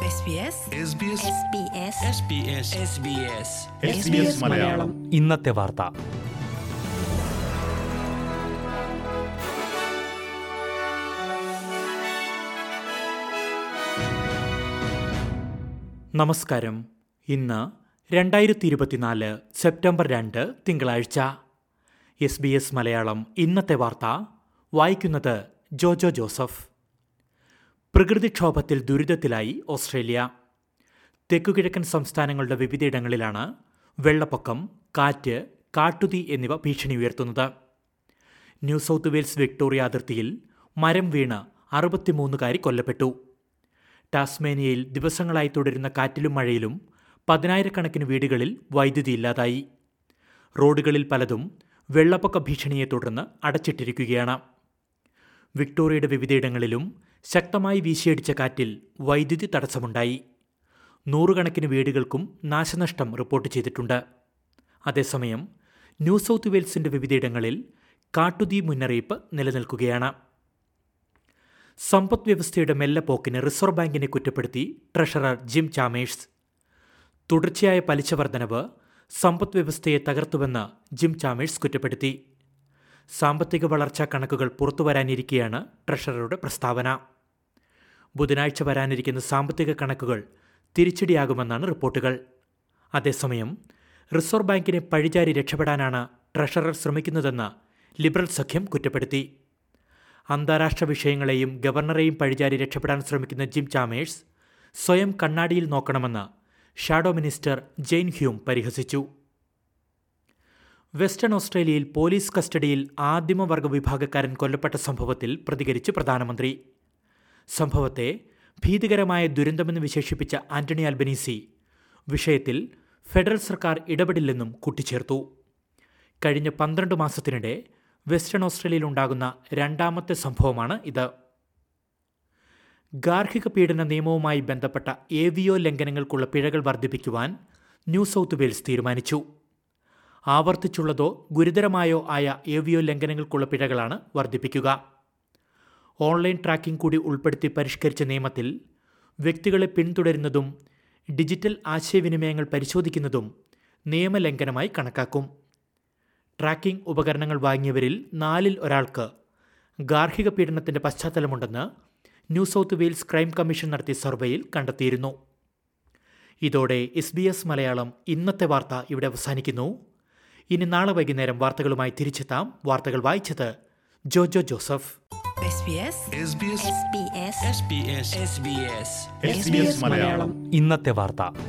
SBS SBS Malayalam ഇന്നത്തെ വാർത്ത നമസ്കാരം ഇന്ന് രണ്ടായിരത്തി ഇരുപത്തിനാല് സെപ്റ്റംബർ രണ്ട് തിങ്കളാഴ്ച എസ് ബി എസ് മലയാളം ഇന്നത്തെ വാർത്ത വായിക്കുന്നത് ജോജോ ജോസഫ് പ്രകൃതിക്ഷോഭത്തിൽ ദുരിതത്തിലായി ഓസ്ട്രേലിയ തെക്കുകിഴക്കൻ സംസ്ഥാനങ്ങളുടെ വിവിധയിടങ്ങളിലാണ് വെള്ളപ്പൊക്കം കാറ്റ് കാട്ടുതീ എന്നിവ ഭീഷണി ഉയർത്തുന്നത് ന്യൂ സൗത്ത് വെയിൽസ് വിക്ടോറിയ അതിർത്തിയിൽ മരം വീണ് അറുപത്തിമൂന്നുകാരി കൊല്ലപ്പെട്ടു ടാസ്മേനിയയിൽ ദിവസങ്ങളായി തുടരുന്ന കാറ്റിലും മഴയിലും പതിനായിരക്കണക്കിന് വീടുകളിൽ വൈദ്യുതി ഇല്ലാതായി റോഡുകളിൽ പലതും വെള്ളപ്പൊക്ക ഭീഷണിയെ തുടർന്ന് അടച്ചിട്ടിരിക്കുകയാണ് വിക്ടോറിയയുടെ വിവിധയിടങ്ങളിലും ശക്തമായി വീശിയടിച്ച കാറ്റിൽ വൈദ്യുതി തടസ്സമുണ്ടായി നൂറുകണക്കിന് വീടുകൾക്കും നാശനഷ്ടം റിപ്പോർട്ട് ചെയ്തിട്ടുണ്ട് അതേസമയം ന്യൂ സൗത്ത് വെയിൽസിന്റെ വിവിധയിടങ്ങളിൽ കാട്ടുതീ മുന്നറിയിപ്പ് നിലനിൽക്കുകയാണ് സമ്പദ് വ്യവസ്ഥയുടെ മെല്ലെപ്പോക്കിന് റിസർവ് ബാങ്കിനെ കുറ്റപ്പെടുത്തി ട്രഷറർ ജിം ചാമേഴ്സ് തുടർച്ചയായ പലിശ വർധനവ് സമ്പദ് വ്യവസ്ഥയെ തകർത്തുവെന്ന് ജിം ചാമേഴ്സ് കുറ്റപ്പെടുത്തി സാമ്പത്തിക വളർച്ചാ കണക്കുകൾ പുറത്തുവരാനിരിക്കെയാണ് ട്രഷററുടെ പ്രസ്താവന ബുധനാഴ്ച വരാനിരിക്കുന്ന സാമ്പത്തിക കണക്കുകൾ തിരിച്ചടിയാകുമെന്നാണ് റിപ്പോർട്ടുകൾ അതേസമയം റിസർവ് ബാങ്കിനെ പഴിചാരി രക്ഷപ്പെടാനാണ് ട്രഷറർ ശ്രമിക്കുന്നതെന്ന് ലിബറൽ സഖ്യം കുറ്റപ്പെടുത്തി അന്താരാഷ്ട്ര വിഷയങ്ങളെയും ഗവർണറെയും പഴിചാരി രക്ഷപ്പെടാൻ ശ്രമിക്കുന്ന ജിം ചാമേഴ്സ് സ്വയം കണ്ണാടിയിൽ നോക്കണമെന്ന് ഷാഡോ മിനിസ്റ്റർ ജെയിൻ ഹ്യൂം പരിഹസിച്ചു വെസ്റ്റേൺ ഓസ്ട്രേലിയയിൽ പോലീസ് കസ്റ്റഡിയിൽ ആദിമവർഗ വിഭാഗക്കാരൻ കൊല്ലപ്പെട്ട സംഭവത്തിൽ പ്രതികരിച്ച് പ്രധാനമന്ത്രി സംഭവത്തെ ഭീതികരമായ ദുരന്തമെന്ന് വിശേഷിപ്പിച്ച ആന്റണി അൽബനീസി വിഷയത്തിൽ ഫെഡറൽ സർക്കാർ ഇടപെടില്ലെന്നും കൂട്ടിച്ചേർത്തു കഴിഞ്ഞ പന്ത്രണ്ട് മാസത്തിനിടെ വെസ്റ്റേൺ ഓസ്ട്രേലിയയിൽ ഉണ്ടാകുന്ന രണ്ടാമത്തെ സംഭവമാണ് ഇത് ഗാർഹിക പീഡന നിയമവുമായി ബന്ധപ്പെട്ട ഏവിയോ ലംഘനങ്ങൾക്കുള്ള പിഴകൾ വർദ്ധിപ്പിക്കുവാൻ ന്യൂ സൗത്ത് വെയിൽസ് തീരുമാനിച്ചു ആവർത്തിച്ചുള്ളതോ ഗുരുതരമായോ ആയ ഏവിയോ ലംഘനങ്ങൾക്കുള്ള പിഴകളാണ് വർദ്ധിപ്പിക്കുക ഓൺലൈൻ ട്രാക്കിംഗ് കൂടി ഉൾപ്പെടുത്തി പരിഷ്കരിച്ച നിയമത്തിൽ വ്യക്തികളെ പിന്തുടരുന്നതും ഡിജിറ്റൽ ആശയവിനിമയങ്ങൾ പരിശോധിക്കുന്നതും നിയമലംഘനമായി കണക്കാക്കും ട്രാക്കിംഗ് ഉപകരണങ്ങൾ വാങ്ങിയവരിൽ നാലിൽ ഒരാൾക്ക് ഗാർഹിക പീഡനത്തിന്റെ പശ്ചാത്തലമുണ്ടെന്ന് New South Wales crime commission നടത്തിയ സർവേയിൽ കണ്ടെത്തിയിരുന്നു ഇതോടെ എസ് ബി എസ് മലയാളം ഇന്നത്തെ വാർത്ത ഇവിടെ അവസാനിക്കുന്നു ഇനി നാളെ വൈകുന്നേരം വാർത്തകളുമായി തിരിച്ചെത്താം വാർത്തകൾ വായിച്ചത് ജോജോ ജോസഫ് SBS SBS ഇന്നത്തെ വാർത്ത